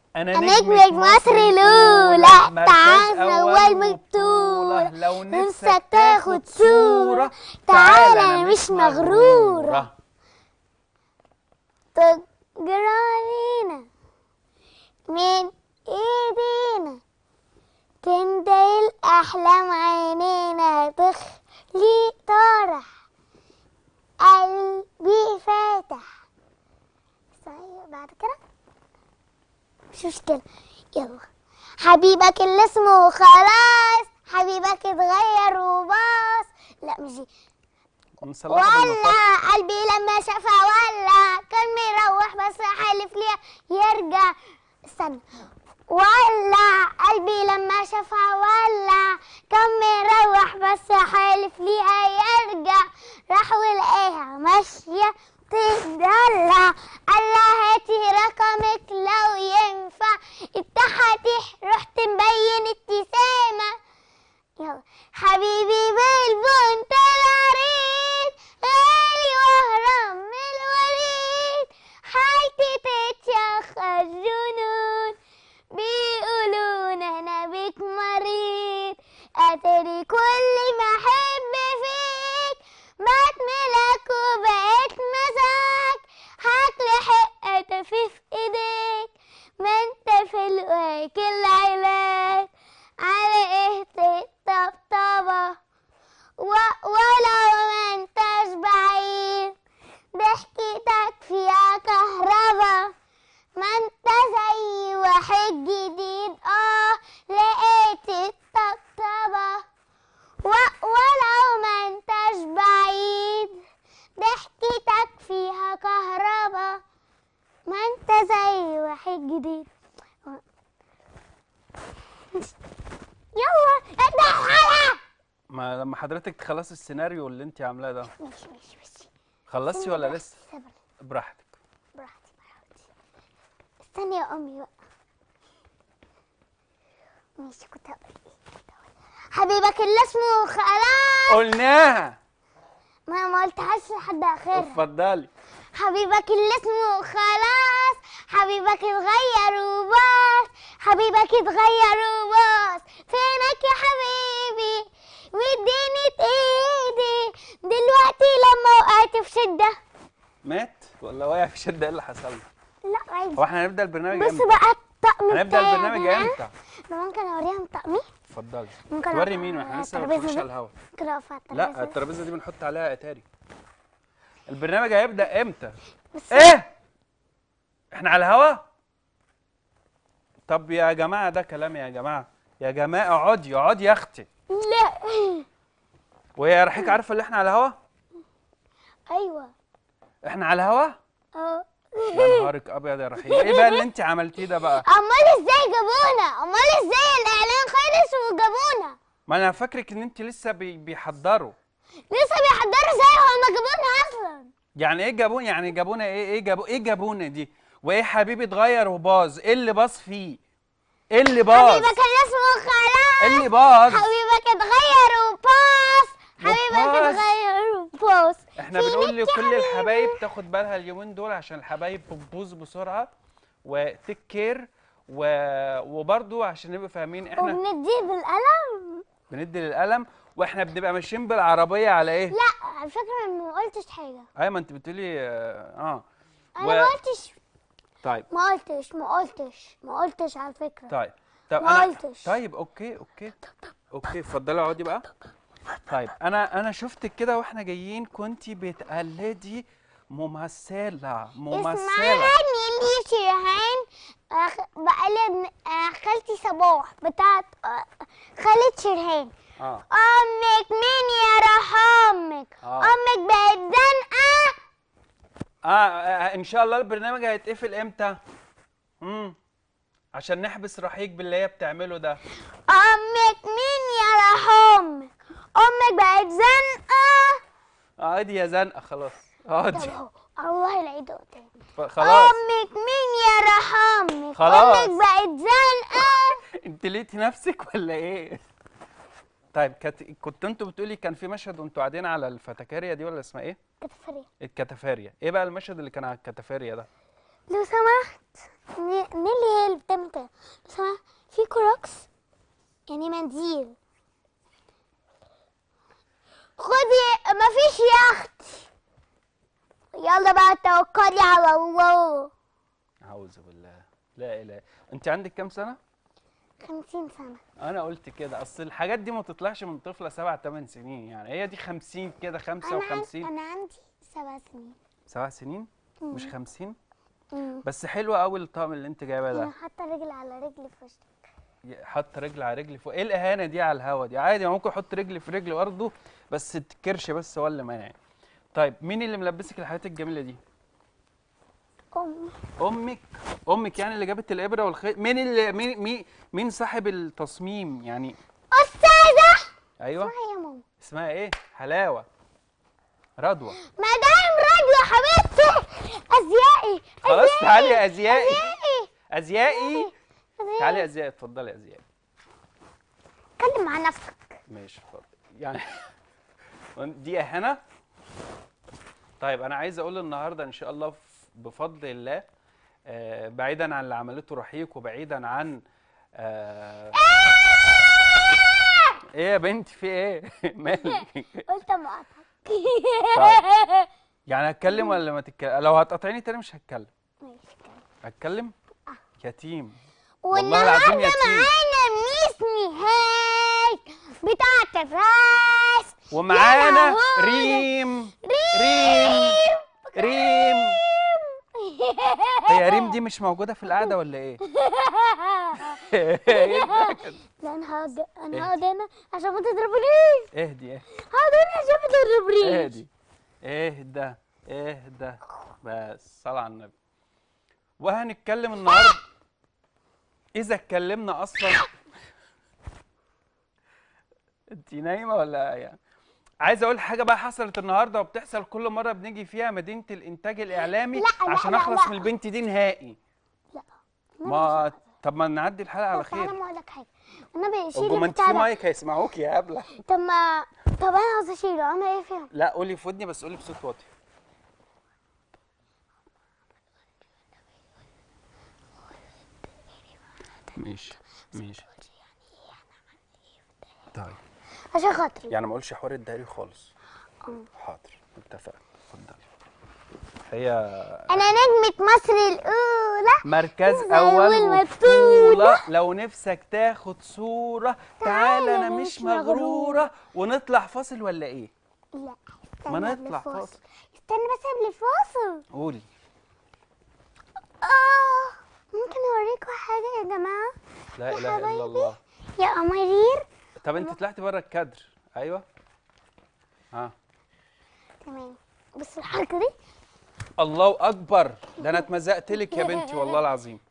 انا نجمة مصر الأولى مركز تعال أول أول بطولة. بطولة لو نفسك تاخد صورة تعال أنا مش مغرورة تجرى علينا من ايدينا تندي الأحلام عينينا تخلي طرح قلبي فاتح صحيح بعد كده مش مشكلة يلا حبيبك اللي اسمه خلاص حبيبك اتغير وباص لا مش دي مصلحة بالمصلحة. ولا قلبي لما شافها ولا كان مروح بس حالف ليها يرجع استنى ولا قلبي لما شافها ولا كان مروح بس حالف ليها يرجع راح ولقاها ماشية تدلع قال لها هاتي رقمك لو ينفع اتحتح رحت مبين ابتسامة يلا حبيبي بالبنت العريض غالي وهرم من الوريد حالتي تتشخر جنون بيقولون انا بيك مريض اتري كل ما احب فيك بات ملك وبقيت مزاج هاكل حقة في ايديك ما انت في الواك العلاج على ايه تطبطبة و- ولو ما انتش بعيد ضحكتك فيها كهربا ما انت زي واحد جديد اه لقيت الطبطبة و- ولو ما انتش بعيد ضحكتك فيها كهربا ما انت زي واحد جديد يلا ابدأ الحلقة ما لما حضرتك تخلصي السيناريو اللي انت عاملاه ده ماشي ماشي ماشي خلصتي ولا لسه صبر براحتك براحتي براحتي استني يا امي بقى ماشي كنت هقول ايه كنت هقول حبيبك اللي اسمه خلاص قلناها ما ما قلتهاش لحد اخرها اتفضلي حبيبك اللي اسمه خلاص حبيبك اتغير وباص حبيبك اتغير وباص فينك يا حبيبي واديني ايدي دلوقتي لما وقعت في شده مات ولا واقع في شده ايه اللي حصل له لا عادي هو احنا هنبدا البرنامج بص امتى بقى الطقم هنبدا بتاعي البرنامج ده. امتى انا ممكن اوريهم طقمي اتفضلي ممكن توري أقف مين واحنا على لسه ما الترابيزة بنخش دي؟ على الهوا ممكن اقف على لا الترابيزة الترابيزه دي بنحط عليها اتاري البرنامج هيبدا امتى بس ايه احنا على الهوا طب يا جماعه ده كلام يا جماعه يا جماعه اقعدي اقعدي يا اختي لا وهي رحيك عارفه اللي احنا على الهوا ايوه احنا على الهوا اه يا نهارك ابيض يا رحيم ايه بقى اللي انت عملتيه ده بقى امال ازاي جابونا امال ازاي الاعلان خلص وجابونا ما انا فاكرك ان انت لسه بي بيحضروا لسه بيحضروا ازاي هما جابونا اصلا يعني ايه جابونا يعني جابونا ايه ايه جابو ايه جابونا دي وايه حبيبي اتغير وباظ ايه اللي باظ فيه ايه اللي باظ حبيبك اللي اسمه خلاص ايه اللي باظ حبيبك اتغير وباص حبيبك وباص. اتغير وباص احنا فينك بنقول يا لكل حبيبي؟ الحبايب تاخد بالها اليومين دول عشان الحبايب بتبوظ بسرعه وتيك كير و... وبرضو عشان نبقى فاهمين احنا وبنديه بالقلم بندي للقلم واحنا بنبقى ماشيين بالعربيه على ايه لا على فكره انا ما قلتش حاجه ايوه ما انت بتقولي اه, آه. انا ما قلتش طيب ما قلتش ما قلتش ما قلتش على فكره طيب طب ما انا قلتش. طيب اوكي اوكي اوكي اتفضلي اقعدي بقى طيب انا انا شفتك كده واحنا جايين كنتي بتقلدي ممثله ممثله اسمها نيلي شيهان أخ- بقلد آه، خالتي صباح بتاعت آه، خالة شرهان اه امك مين يا روح امك آه. امك بقت زنقه آه, اه ان شاء الله البرنامج هيتقفل امتى امم عشان نحبس رحيق باللي هي بتعمله ده امك مين يا روح امك امك بقت زنقه اقعدي يا زنقه خلاص طب اقعدي اهو الله العيد قدامي ف- خلاص امك مين يا روح امك خلاص. امك بقت زنقه انت لقيتي نفسك ولا ايه طيب كانت كنت انتوا بتقولي كان في مشهد وانتوا قاعدين على الفتكاريا دي ولا اسمها ايه كتفريه الكتافاريا ايه بقى المشهد اللي كان على الكتافاريا ده لو سمحت ن- نيلي هي اللي بتعمل كده بس أنا في كروكس يعني منديل خدي مفيش يخت يلا بقى توكلي على الله اعوذ بالله لا اله انت عندك كام سنه خمسين سنة انا قلت كده اصل الحاجات دي ما تطلعش من طفله سبع ثمان سنين يعني هي دي 50 كده أنا, عن... 55 أنا عندي سبع سنين سبع سنين مش 50 مم. بس حلو قوي الطقم اللي انت جايباه أنا ده حاطة رجل على رجل في وشك حط رجل على رجل فوق ايه الاهانه دي على الهوا دي عادي ممكن احط رجل في رجل برضه بس الكرش بس هو اللي مانع طيب مين اللي ملبسك الحاجات الجميله دي أم امك امك يعني اللي جابت الابره والخيط مين اللي مين مين مين صاحب التصميم يعني أستاذة ايوه اسمعي يا ماما اسمها ايه حلاوه رضوى مدام رجل حبيبتي أزيائي خلاص تعالي يا ازيائي أزيائي ازيائي أزيائي. تعالي يا ازيائي اتفضلي يا ازيائي اتكلم مع نفسك ماشي اتفضل يعني دي اهانه طيب انا عايز اقول النهارده ان شاء الله ف- بفضل الله آه بعيدا عن اللي عملته رحيق وبعيدا عن آه ايه يا بنتي في ايه مالك قلت مقاطعك يعني هتكلم ولا ما تتكلم لو هتقاطعيني تاني مش هتكلم ماشي كده. هتكلم يتيم والله العظيم والنهارده يتيم معانا ميس نهاية بتاعة الراس ومعانا يا لهوي. ريم ريم ريم هي ريم دي مش موجودة في القعدة ولا ايه؟ لا انا هقعد انا هقعد هنا عشان ما تضربنيش اهدي اهدي هقعد هنا عشان ما تضربنيش اهدي اهدى اهدى بس صل على النبي وهنتكلم النهارده اذا اتكلمنا اصلا انت نايمه ولا يعني عايز اقول حاجه بقى حصلت النهارده وبتحصل كل مره بنيجي فيها مدينه الانتاج الاعلامي لا، لا، عشان لا، اخلص لا. من البنت دي نهائي لا ما طب ما نعدي الحلقه على طب تعالى خير ما اقول لك حاجه النبي طب شيل ما انت البتاع في ده مايك هيسمعوك يا هبله طب ما طب انا عاوز اشيله اعمل ايه فيهم لا قولي في ودني بس قولي بصوت واطي ماشي ماشي طيب عشان خاطري يعني ما اقولش حوار الداري خالص اه. حاضر اتفقنا اتفضلي هي انا نجمة مصر الاولى مركز زي اول أول وبطولة لو نفسك تاخد صورة تعالى تعالى انا أنا مش مش مغرورة ونطلع فاصل ولا ايه لا ما استنى قبل نطلع الفاصل. فاصل. استنى بس قبل الفاصل قولي اه ممكن اوريكم حاجه يا جماعه لا يا اله الا حبايبي. الله يا قمرير طب انت طلعتي بره الكادر ايوه ها تمام بص الحركه دي الله اكبر ده انا اتمزقت لك يا بنتي والله العظيم